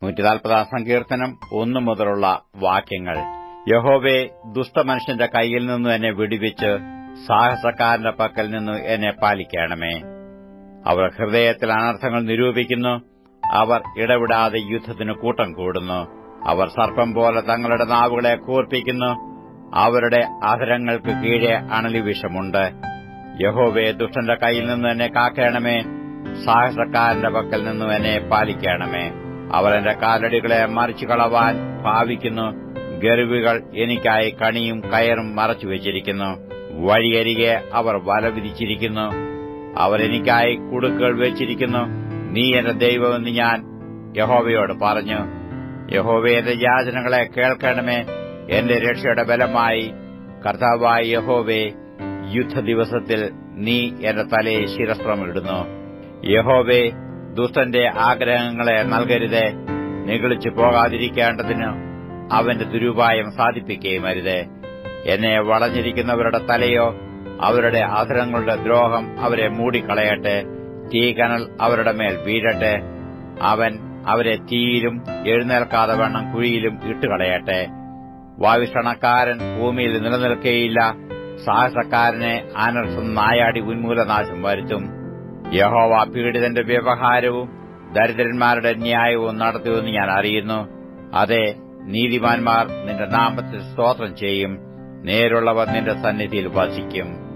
നൂറ്റിനാൽപ്പതാം സങ്കീർത്തനം ഒന്നു മുതലുള്ള വാക്യങ്ങൾ യഹോവേ ദുഷ്ടമനുഷ്യന്റെ കയ്യിൽ നിന്നു എന്നെ വിടുവിച്ച് സാഹസക്കാരന്റെ പക്കൽ നിന്നു എന്നെ പാലിക്കണമേ അവർ ഹൃദയത്തിൽ അനർത്ഥങ്ങൾ നിരൂപിക്കുന്നു അവർ ഇടവിടാതെ യുദ്ധത്തിന് കൂട്ടം കൂടുന്നു അവർ സർപ്പം പോലെ തങ്ങളുടെ നാവുകളെ കൂർപ്പിക്കുന്നു അവരുടെ അധരങ്ങൾക്ക് കീഴെ അണലിവിഷമുണ്ട് യഹോവേ ദുഷ്ടന്റെ കയ്യിൽ നിന്ന് എന്നെ കാക്കണമേ സാഹസക്കാരന്റെ പക്കൽ നിന്നും എന്നെ പാലിക്കണമേ അവർ എന്റെ കാലടികളെ മറിച്ചു കളവാൻ ഭാവിക്കുന്നു ഗർവികൾ എനിക്കായി കണിയും കയറും മറച്ചുവെച്ചിരിക്കുന്നു വഴിയരികെ അവർ വല വിരിച്ചിരിക്കുന്നു അവർ എനിക്കായി കുടുക്കുകൾ വെച്ചിരിക്കുന്നു നീ എന്റെ ദൈവമെന്ന് ഞാൻ യഹോവയോട് പറഞ്ഞു യഹോവ എന്റെ യാചനകളെ കേൾക്കണമേ എന്റെ രക്ഷയുടെ ബലമായി കർത്താവായ യഹോവേ യുദ്ധദിവസത്തിൽ നീ എന്റെ തലയെ ശിരസ്ത്രമിടുന്നു യഹോവേ ദുഷ്ടന്റെ ആഗ്രഹങ്ങളെ നൽകരുതേ നിഗളിച്ചു പോകാതിരിക്കേണ്ടതിന് അവന്റെ ദുരുപായം സാധിപ്പിക്കുകയും അരുതേ എന്നെ വളഞ്ഞിരിക്കുന്നവരുടെ തലയോ അവരുടെ അധരങ്ങളുടെ ദ്രോഹം അവരെ മൂടിക്കളയട്ടെ തീകനൽ അവരുടെ മേൽ വീഴട്ടെ അവൻ അവരെ തീയിലും എഴുന്നേൽക്കാതെ വണ്ണം കുഴിയിലും ഇട്ടുകളയട്ടെ വായുഷണക്കാരൻ ഭൂമിയിൽ നിലനിൽക്കുകയില്ല സാഹസക്കാരനെ അനർത്ഥം നായാടി ഉന്മൂലനാശം വരുത്തും യഹോവ പീഡിതന്റെ വ്യവഹാരവും ദരിദ്രന്മാരുടെ ന്യായവും നടത്തുമെന്ന് ഞാൻ അറിയുന്നു അതെ നീതിമാന്മാർ നിന്റെ നാമത്തിൽ സ്തോത്രം ചെയ്യും നേരുള്ളവർ നിന്റെ സന്നിധിയിൽ വസിക്കും